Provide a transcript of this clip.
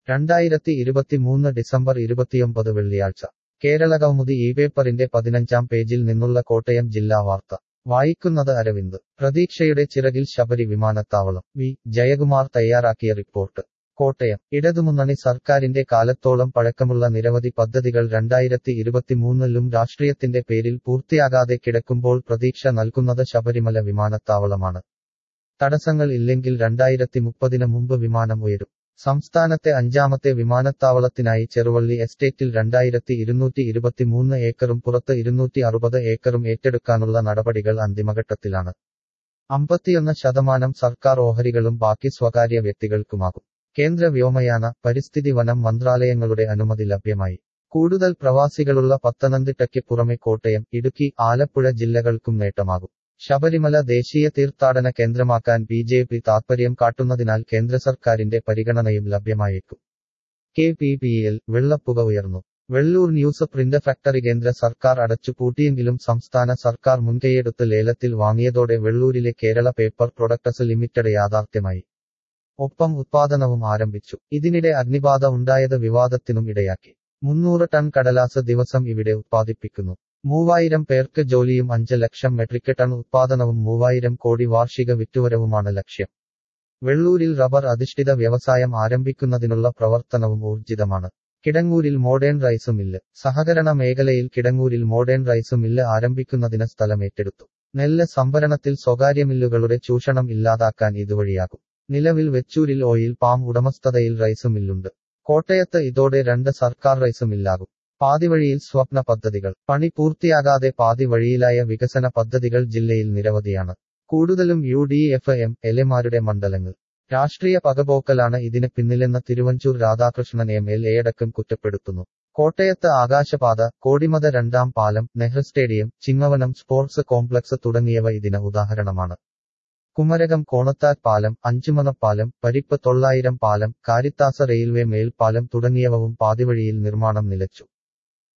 രണ്ടായിരത്തി ഇരുപത്തിമൂന്ന് ഡിസംബർ ഇരുപത്തിയൊമ്പത് വെള്ളിയാഴ്ച കേരള കൗമുദി ഈ പേപ്പറിന്റെ പതിനഞ്ചാം പേജിൽ നിന്നുള്ള കോട്ടയം ജില്ലാ വാർത്ത വായിക്കുന്നത് അരവിന്ദ് പ്രതീക്ഷയുടെ ചിറകിൽ ശബരി വിമാനത്താവളം വി ജയകുമാർ തയ്യാറാക്കിയ റിപ്പോർട്ട് കോട്ടയം ഇടതുമുന്നണി സർക്കാരിന്റെ കാലത്തോളം പഴക്കമുള്ള നിരവധി പദ്ധതികൾ രണ്ടായിരത്തി ഇരുപത്തിമൂന്നിലും രാഷ്ട്രീയത്തിന്റെ പേരിൽ പൂർത്തിയാകാതെ കിടക്കുമ്പോൾ പ്രതീക്ഷ നൽകുന്നത് ശബരിമല വിമാനത്താവളമാണ് തടസ്സങ്ങൾ ഇല്ലെങ്കിൽ രണ്ടായിരത്തി മുപ്പതിന് മുമ്പ് വിമാനം ഉയരും സംസ്ഥാനത്തെ അഞ്ചാമത്തെ വിമാനത്താവളത്തിനായി ചെറുവള്ളി എസ്റ്റേറ്റിൽ രണ്ടായിരത്തി ഇരുന്നൂറ്റി ഇരുപത്തിമൂന്ന് ഏക്കറും പുറത്ത് ഇരുന്നൂറ്റി അറുപത് ഏക്കറും ഏറ്റെടുക്കാനുള്ള നടപടികൾ അന്തിമഘട്ടത്തിലാണ് അമ്പത്തിയൊന്ന് ശതമാനം സർക്കാർ ഓഹരികളും ബാക്കി സ്വകാര്യ വ്യക്തികൾക്കുമാകും കേന്ദ്ര വ്യോമയാന പരിസ്ഥിതി വനം മന്ത്രാലയങ്ങളുടെ അനുമതി ലഭ്യമായി കൂടുതൽ പ്രവാസികളുള്ള പത്തനംതിട്ടയ്ക്ക് പുറമെ കോട്ടയം ഇടുക്കി ആലപ്പുഴ ജില്ലകൾക്കും നേട്ടമാകും ശബരിമല ദേശീയ തീർത്ഥാടന കേന്ദ്രമാക്കാൻ ബി ജെ പി താത്പര്യം കാട്ടുന്നതിനാൽ കേന്ദ്ര സർക്കാരിന്റെ പരിഗണനയും ലഭ്യമായേക്കും കെ പി പി എൽ വെള്ളപ്പുക ഉയർന്നു വെള്ളൂർ ന്യൂസ് പ്രിന്റ് ഫാക്ടറി കേന്ദ്ര സർക്കാർ അടച്ചുപൂട്ടിയെങ്കിലും സംസ്ഥാന സർക്കാർ മുൻകൈയെടുത്ത് ലേലത്തിൽ വാങ്ങിയതോടെ വെള്ളൂരിലെ കേരള പേപ്പർ പ്രൊഡക്ടസ് ലിമിറ്റഡ് യാഥാർത്ഥ്യമായി ഒപ്പം ഉത്പാദനവും ആരംഭിച്ചു ഇതിനിടെ അഗ്നിബാധ ഉണ്ടായത് വിവാദത്തിനും ഇടയാക്കി മുന്നൂറ് ടൺ കടലാസ് ദിവസം ഇവിടെ ഉത്പാദിപ്പിക്കുന്നു മൂവായിരം പേർക്ക് ജോലിയും അഞ്ച് ലക്ഷം മെട്രിക് ടൺ ഉത്പാദനവും മൂവായിരം കോടി വാർഷിക വിറ്റുവരവുമാണ് ലക്ഷ്യം വെള്ളൂരിൽ റബ്ബർ അധിഷ്ഠിത വ്യവസായം ആരംഭിക്കുന്നതിനുള്ള പ്രവർത്തനവും ഊർജിതമാണ് കിടങ്ങൂരിൽ മോഡേൺ റൈസ് മില്ല് സഹകരണ മേഖലയിൽ കിടങ്ങൂരിൽ മോഡേൺ റൈസ് മില്ല് ആരംഭിക്കുന്നതിന് സ്ഥലമേറ്റെടുത്തു നെല്ല് സംഭരണത്തിൽ സ്വകാര്യ മില്ലുകളുടെ ചൂഷണം ഇല്ലാതാക്കാൻ ഇതുവഴിയാകും നിലവിൽ വെച്ചൂരിൽ ഓയിൽ പാം ഉടമസ്ഥതയിൽ റൈസ് മില്ലുണ്ട് കോട്ടയത്ത് ഇതോടെ രണ്ട് സർക്കാർ റൈസ് മില്ലാകും പാതിവഴിയിൽ സ്വപ്ന പദ്ധതികൾ പണി പൂർത്തിയാകാതെ പാതി വഴിയിലായ വികസന പദ്ധതികൾ ജില്ലയിൽ നിരവധിയാണ് കൂടുതലും യു ഡി എഫ് എം എൽഎമാരുടെ മണ്ഡലങ്ങൾ രാഷ്ട്രീയ പകപോക്കലാണ് ഇതിന് പിന്നിലെന്ന് തിരുവഞ്ചൂർ രാധാകൃഷ്ണൻ എം എൽ എയടക്കം കുറ്റപ്പെടുത്തുന്നു കോട്ടയത്ത് ആകാശപാത കോടിമത രണ്ടാം പാലം Nehru stadium Chingavanam sports complex തുടങ്ങിയവ ഇതിന് ഉദാഹരണമാണ് കുമരകം കോണത്താറ്റ് പാലം അഞ്ചുമണപ്പാലം പരിപ്പ് തൊള്ളായിരം പാലം കാരിത്താസ റെയിൽവേ മേൽപ്പാലം തുടങ്ങിയവവും പാതിവഴിയിൽ നിർമ്മാണം നിലച്ചു